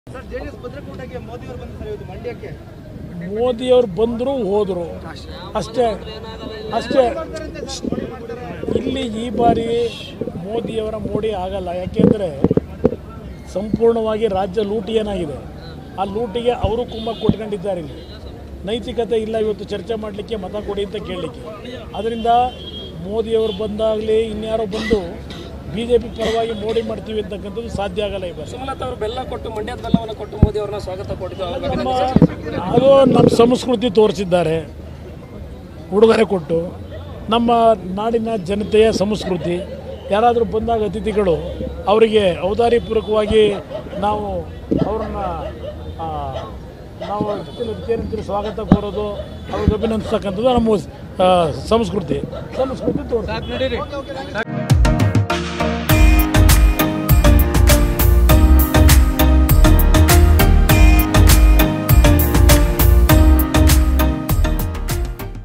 sir JDS ಭದ್ರಕೋಟೆಗೆ Modi ಅವರು ಬಂದು sir ಇವತ್ತು ಮಂಡ್ಯಕ್ಕೆ ಮೋದಿಯವರು ಬಂದರು ಹೋದರು ಅಷ್ಟೇ ಅಷ್ಟೇ ಇಲ್ಲಿ ಈ ಬಾರಿ ಮೋದಿಯವರ ಮೋಡಿ ಆಗಲ್ಲ ಯಾಕೆಂದರೆ ಸಂಪೂರ್ಣವಾಗಿ ರಾಜ್ಯ ಲೂಟಿ ಏನಾಗಿದೆ ಆ ಲೂಟಿಗೆ ಅವರು ಕುಂಭ ಕೊಟ್ಕೊಂಡಿದ್ದಾರೆ ಇಲ್ಲಿ ನೈತಿಕತೆ ಇಲ್ಲ ಇವತ್ತು ಚರ್ಚೆ ಮಾಡಲಿಕ್ಕೆ ಮತ ಕೊಡಿ ಅಂತ ಕೇಳಲಿಕ್ಕೆ ಅದರಿಂದ ಮೋದಿಯವರು ಬಂದಾಗಲಿ ಇನ್ಯಾರೋ ಬಂದು ಬಿ ಜೆ ಪಿ ಪರವಾಗಿ ಮೋಡಿ ಮಾಡ್ತೀವಿ ಅಂತಕ್ಕಂಥದ್ದು ಸಾಧ್ಯ ಆಗಲ್ಲ ಈ ಬಾರಿ ಸುಮಲತಾ ಅವರು ಬೆಲ್ಲ ಕೊಟ್ಟು ಮಂಡ್ಯದ ಬೆಲ್ಲವನ್ನು ಕೊಟ್ಟು ಮೋದಿ ಅವ್ರನ್ನ ಸ್ವಾಗತ ಕೊಟ್ಟಿದ್ದು ಅವ್ರ ನಮ್ಮ ಅದು ನಮ್ಮ ಸಂಸ್ಕೃತಿ ತೋರಿಸಿದ್ದಾರೆ ಉಡುಗೊರೆ ಕೊಟ್ಟು ನಮ್ಮ ನಾಡಿನ ಜನತೆಯ ಸಂಸ್ಕೃತಿ ಯಾರಾದರೂ ಬಂದಾಗ ಅತಿಥಿಗಳು ಅವರಿಗೆ ಔದಾರ್ಯಪೂರ್ವಕವಾಗಿ ನಾವು ಅವ್ರನ್ನ ಆ, ನಾವು ಏನಂತೀರಿ ಸ್ವಾಗತ ಕೋರೋದು ಅವ್ರಿಗೆ ಅಭಿನಂದಿಸ್ತಕ್ಕಂಥದ್ದು ನಮ್ಮ ಆ, ಸಂಸ್ಕೃತಿ ಸಂಸ್ಕೃತಿ ತೋರಿಸಿ